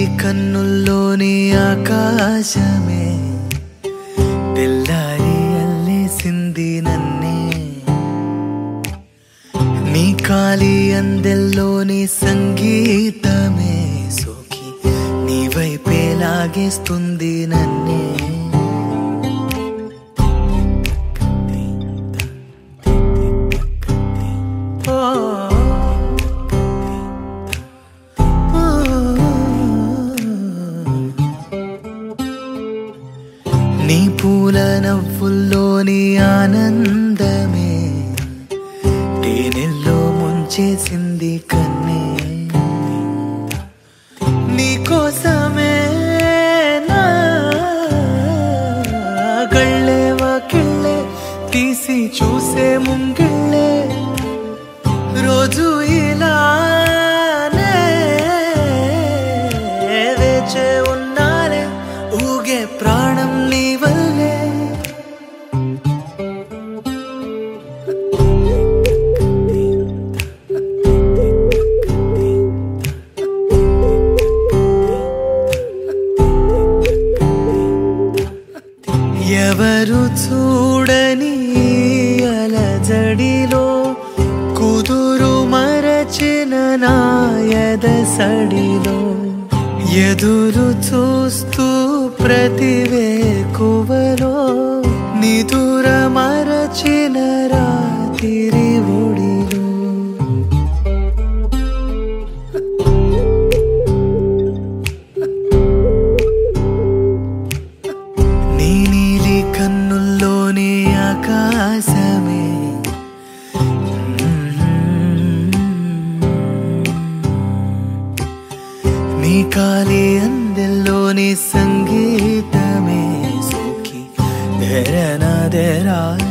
కన్నుల్లోని ఆకాశమే తెల్లారి అల్లేసింది నన్నే నీ కాలి అందెల్లోని సంగీతమే సోకి నీ వైపే లాగేస్తుంది నన్నే నీ పూల నవ్వుల్లోని ఆనందమే తేనెల్లో ముంచేసింది కన్నే నీ కోసమే నా గళ్ళే వాకిళ్ళే తీసి చూసే ముంగిళ్ళే రోజు ఇలానే వేచే ఉన్నాలే ఊగే ప్రాణం నీ వల్లే ఎవరు చూడని అలజడిలో కుదురు మరచిన నాయద సడిలో ఎదురు చూస్తూ ప్రతివే కువలో నిదుర మరచిన రాత్రి ఒడిలో నీ నీలి కన్నుల్లోని ఆకాశమే నీ కాలి అందెల్లోని సంగీతమే సోకి ధెరన ధెరా